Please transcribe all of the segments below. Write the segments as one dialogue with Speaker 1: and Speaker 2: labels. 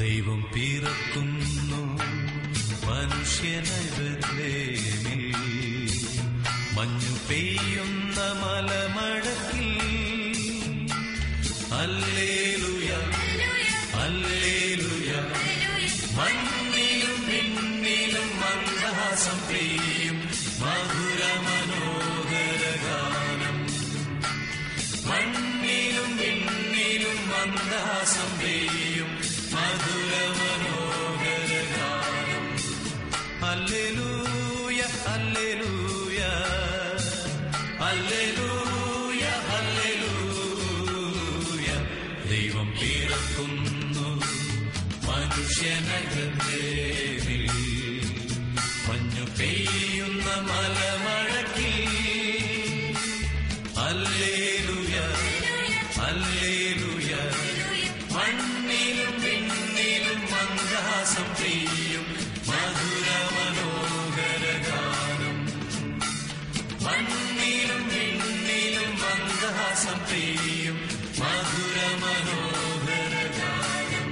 Speaker 1: ദൈവം പിറക്കുന്നു മനുഷ്യനകത്തേമിൽ മഞ്ഞു പെയ്യുന്ന മലമഴക്കിൽ അല്ലേലുയ അല്ലേലുയ മണ്ണിലും പിന്നിലും മന്ദഹാസം പെയ്യും മധുര മനോഹര ഗാനം മണ്ണിലും പിന്നിലും മന്ദഹാസം പെയ്യും മധുര മനോഹര ഗാനം അല്ലേലൂയ അല്ലേലൂയ അല്ലേലൂയ അല്ലേലൂയ ദൈവം പിറക്കുന്നു മനുഷ്യനകത്തേവിൽ മഞ്ഞു പെയ്യുന്ന മലമഴക്കിൽ അല്ലേലുയ അല്ലേലുയ മണ്ണിലും പിന്നിലും മന്ദഹാസം പെയ്യും മധുര മനോഹര ഗാനം മണ്ണിലും പിന്നിലും മന്ദഹാസം പെയ്യും മധുര മനോഹര ഗാനം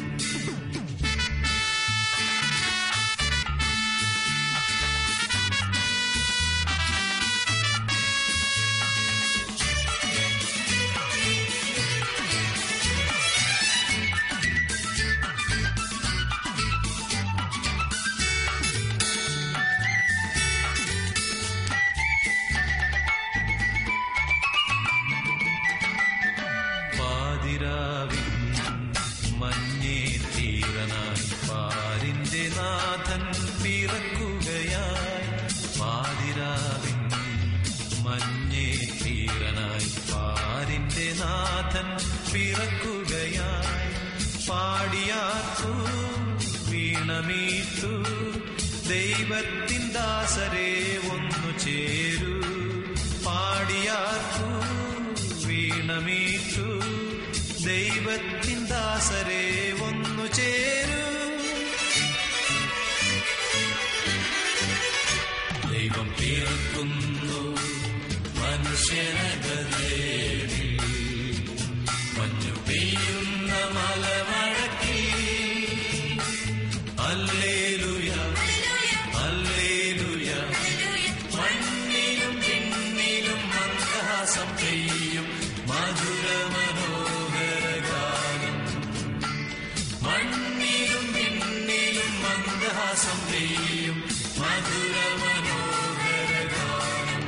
Speaker 1: പാതിരാവിൻ മഞ്ഞേ തീരനായി പാരിന്റെ നാഥൻ പിറക്കുകയായി പാതിരാവിൻ മഞ്ഞേ തീരനായി പാരിന്റെ നാഥൻ പിറക്കുകയായി പാടിയാത്തു വീണമീത്തു ദൈവത്തിൻ ദാസരെ ഒന്നു ചേരൂ പാടിയാത്തു വീണമീറ്റു ദൈവത്തിൻ ദാസരെ ഒന്നു ചേരൂ ദൈവം പിറക്കുന്നു മനുഷ്യനകതേവി മഞ്ഞു പെയ്യുന്ന മലമഴക്കി അല്ലേലുയ അല്ലേലുയ മണ്ണിലും പിന്നിലും മന്ദഹാസം പെയ്യും മധുര മനോഹര ഗാനം മണ്ണിലും പിന്നിലും മന്ദഹാസം പെയ്യും മധുര മനോഹര ഗാനം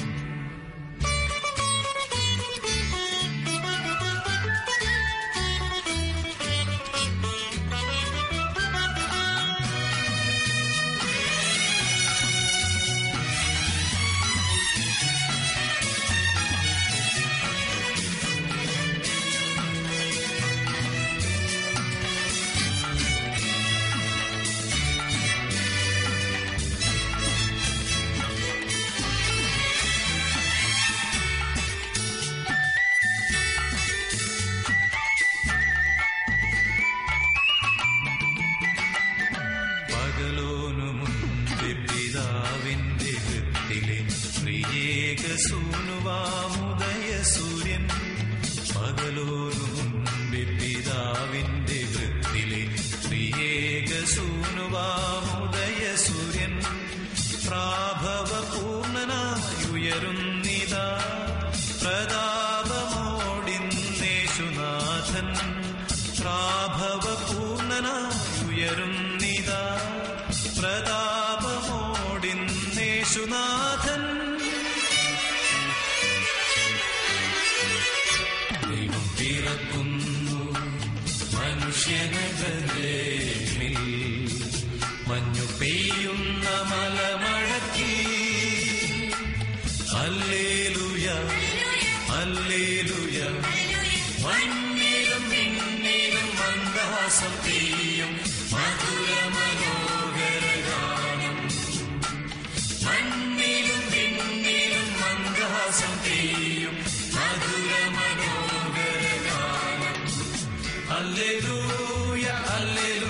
Speaker 1: പകലോനു മുൻപ് പിതാവിന്റെ ഹൃത്തിലെ പ്രിയേക സൂനുവാമുദയ സൂര്യൻ പകലോനു മുൻപ് പിതാവിന്റെ ഹൃത്തിലെ പ്രിയേക സൂനുവാമുദയ സൂര്യൻ പ്രാഭവ പൂർണ്ണനായി ഉയരുന്നിതാ പ്രതാപമോടിന്നേശുനാഥൻ പ്രാഭവ പൂർണ്ണനായി ഉയരുന്നിതാ പ്രതാപമോടിന്നേശുനാഥൻ ദൈവം പിറക്കുന്നു മനുഷ്യനകലേമിൽ മഞ്ഞു പെയ്യുന്ന മലമഴക്കി അല്ലേലുയ അല്ലേലുയ മണ്ണിലും പിന്നിലും മന്ദഹാസം പെയ്യും മധുര മനോഹര ഗാനം മണ്ണിലും പിന്നിലും മന്ദഹാസം പെയ്യും മധുര മനോഹര ഗാനം അല്ലേലൂയ അല്ലേലൂയ